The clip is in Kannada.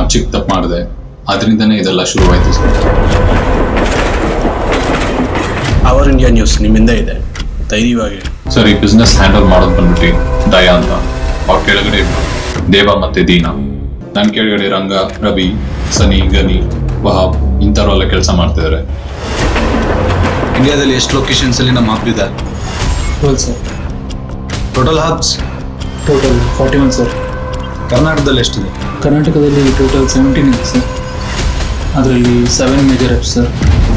ಚಿಕ್ಕ ತಪ್ಪು ಮಾಡಿದೆ ಅದರಿಂದನೇ ಇದೆಲ್ಲ ಶುರುವಾಯಿತು ಸರ್ ಅವರ್ ಇಂಡಿಯಾ ನ್ಯೂಸ್ ನಿಮ್ಮಿಂದ ಇದೆ ಧೈರ್ಯವಾಗಿ ಸರ್ ಈ ಬಿಸ್ನೆಸ್ ಹ್ಯಾಂಡಲ್ ಮಾಡೋದು ಬಂದ್ಬಿಟ್ಟು ದಯಾ ಅಂತ ಅವ್ರ ಕೆಳಗಡೆ ದೇವ ಮತ್ತೆ ದೀನಾ ನನ್ನ ಕೆಳಗಡೆ ರಂಗ ರವಿ ಸನಿ ಗನಿ ವಹಾಬ್ ಇಂಥವ್ರೆಲ್ಲ ಕೆಲಸ ಮಾಡ್ತಿದ್ದಾರೆ ಇಂಡಿಯಾದಲ್ಲಿ ಎಷ್ಟು ಲೊಕೇಶನ್ಸ್ ಅಲ್ಲಿ ನಮ್ಮ ಹಬ್ ಇದೆ twelve sir total hubs total forty one sir ಕರ್ನಾಟಕದಲ್ಲಿ ಎಷ್ಟಿದೆ ಕರ್ನಾಟಕದಲ್ಲಿ ಟೋಟಲ್ ಸೆವೆಂಟೀನ್ ಇದೆ ಸರ್ ಅದರಲ್ಲಿ ಸೆವೆನ್ ಮೇಜರ್ ಆ್ಯಪ್ಸ್ ಸರ್